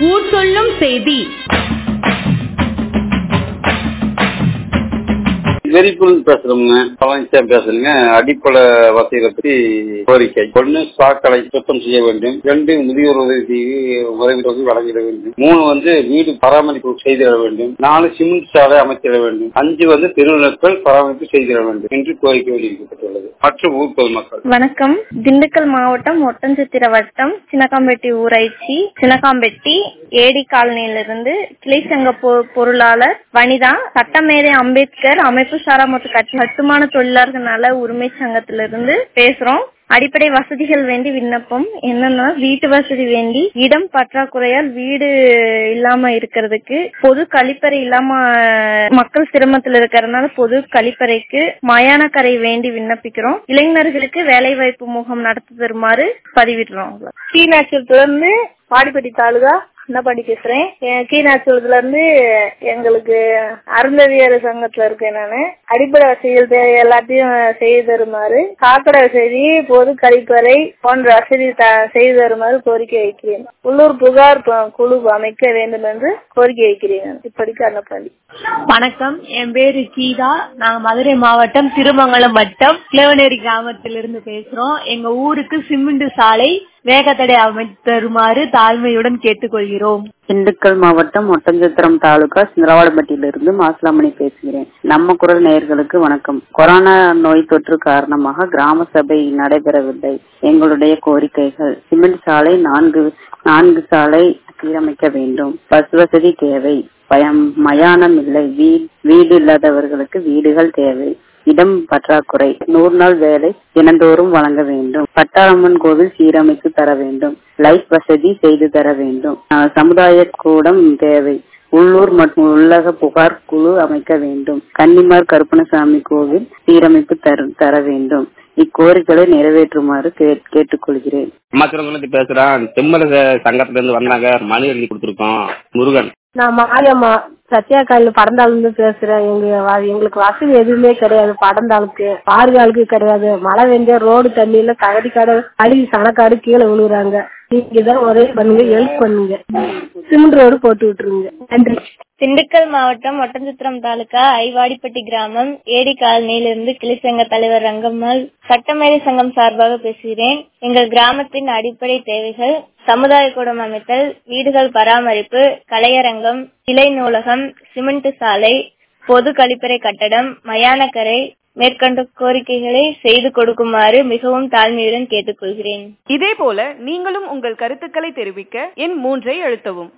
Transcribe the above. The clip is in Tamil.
ஊர் சொல்லும் செய்தி வெறிப்புல் பேசுறோங்க பழனிசாமி பேசுறேங்க அடிப்படை வசதிகளை பற்றி கோரிக்கை ஒன்னு சாக்கடை சுத்தம் செய்ய வேண்டும் ரெண்டு முதியோர் உதவி உதவி தொகை வழங்கிட வேண்டும் மூணு வந்து வீடு பராமரிப்பு செய்திட வேண்டும் நாலு சிமெண்ட் சாலை அமைத்திட வேண்டும் அஞ்சு வந்து திருவிழாக்கள் பராமரிப்பு செய்திட வேண்டும் என்று கோரிக்கை வெளியிடப்பட்டுள்ளது மற்றும் ஊர் பொதுமக்கள் வணக்கம் திண்டுக்கல் மாவட்டம் ஒட்டன்சத்திர வட்டம் சின்னக்காம்பெட்டி ஊராட்சி சின்னக்காம்பெட்டி ஏடி காலனியிலிருந்து கிளை சங்க பொ- பொருளாளர் வனிதா சட்டமேதை அம்பேத்கர் அமைப்பு சாரா மற்றும் கட்டு- கட்டுமான தொழிலாளர்கள் நல உரிமை சங்கத்திலிருந்து பேசுறோம் அடிப்படை வசதிகள் வேண்டி விண்ணப்பம் என்னன்னா வீட்டு வசதி வேண்டி இடம் பற்றாக்குறையால் வீடு இல்லாம இருக்கிறதுக்கு பொது கழிப்பறை இல்லாம மக்கள் சிரமத்தில் இருக்கிறதுனால பொது கழிப்பறைக்கு மயானக்கரை வேண்டி விண்ணப்பிக்கிறோம் இளைஞர்களுக்கு வேலை வாய்ப்பு முகாம் நடத்தி தருமாறு பதிவிடுறோம் கீழாச்சலத்துல இருந்து வாடிப்பட்டி தாலுகா அன்னப்பாடி பேசுறேன் என் கீழாச்சலத்துல இருந்து எங்களுக்கு அருந்ததியர் சங்கத்துல இருக்கேன் நானு அடிப்படை வசதிகள் தேவை எல்லாத்தையும் செய்து தருமாறு சாக்கடை வசதி பொது கழிப்பறை போன்ற வசதி த- செய்து தருமாறு கோரிக்கை வைக்கிறேன் உள்ளூர் புகார் ப- குழு அமைக்க வேண்டும் என்று கோரிக்கை வைக்கிறேன் நான். இப்படிக்கு அன்னப்பாடி வணக்கம் என் பேரு கீதா நாங்க மதுரை மாவட்டம் திருமங்கலம் வட்டம் கிளவனேரி கிராமத்திலிருந்து பேசுறோம் எங்க ஊருக்கு சிமெண்ட் சாலை வேகத்தடை அமைத்து தருமாறு தாழ்மையுடன் கேட்டுக்கொள்கிறோம் திண்டுக்கல் மாவட்டம் ஒட்டஞ்சத்திரம் தாலுகா சிந்தரவாடப்பட்டியிலிருந்து மாசிலாமணி பேசுகிறேன் நம்ம குரல் நேயர்களுக்கு வணக்கம் கொரோனா நோய் தொற்று காரணமாக கிராம சபை நடைபெறவில்லை எங்களுடைய கோரிக்கைகள் சிமெண்ட் சாலை நான்கு நான்கு சாலை சீரமைக்க வேண்டும் பஸ் வசதி தேவை பயம் மயானம் இல்லை வீ- வீடு இல்லாதவர்களுக்கு வீடுகள் தேவை இடம் பற்றாக்குறை நூறு நாள் வேலை தினந்தோறும் வழங்க வேண்டும் பட்டாளம்மன் கோவில் சீரமைத்து தர வேண்டும் லைட் வசதி செய்து தர வேண்டும் அஹ், சமுதாய கூடம் தேவை உள்ளூர் மற்றும் உள்ளக புகார் குழு அமைக்க வேண்டும் கன்னிமார் கருப்பணசாமி கோவில் சீரமைப்பு தர தர வேண்டும் இக்கோரிக்கைகளை நிறைவேற்றுமாறு கே- கேட்டுக்கொள்கிறேன் அம்மாச்சுரங்குளத்து பேசுறேன் செம்மல சங்கத்துல இருந்து வந்தாங்க மனு எழுதி கொடுத்துருக்கோம் முருகன் நான் மாரியம்மா சத்யா காலையில் படந்தாள் இருந்து பேசுறேன் எங்க வ- எங்களுக்கு வசதி எதுவுமே கிடையாது படந்தாளுக்கு பாருகாலுக்கு கிடையாது மழை வெஞ்ச ரோடு தண்ணியில தகதி கடை அழுகி சனக்காடு கீழே விழுகுறாங்க நீங்க தான் உதவி பண்ணுங்க ஹெல்ப் பண்ணுங்க சிமெண்ட் ரோடு போட்டு விட்டுருங்க நன்றி திண்டுக்கல் மாவட்டம் ஒட்டன்சத்திரம் தாலுகா ஐவாடிப்பட்டி கிராமம் ஏடி காலனியிலிருந்து கிளிசங்க தலைவர் ரங்கம்மாள் சட்டமேதை சங்கம் சார்பாக பேசுகிறேன் எங்கள் கிராமத்தின் அடிப்படை தேவைகள் சமுதாய கூடம் அமைத்தல் வீடுகள் பராமரிப்பு கலையரங்கம் கிளை நூலகம் சிமெண்ட் சாலை பொது கழிப்பறை கட்டடம் மயானக்கரை மேற்கண்ட கோரிக்கைகளை செய்து கொடுக்குமாறு மிகவும் தாழ்மையுடன் கேட்டுக்கொள்கிறேன் இதே போல நீங்களும் உங்கள் கருத்துக்களை தெரிவிக்க எண் மூன்றை அழுத்தவும்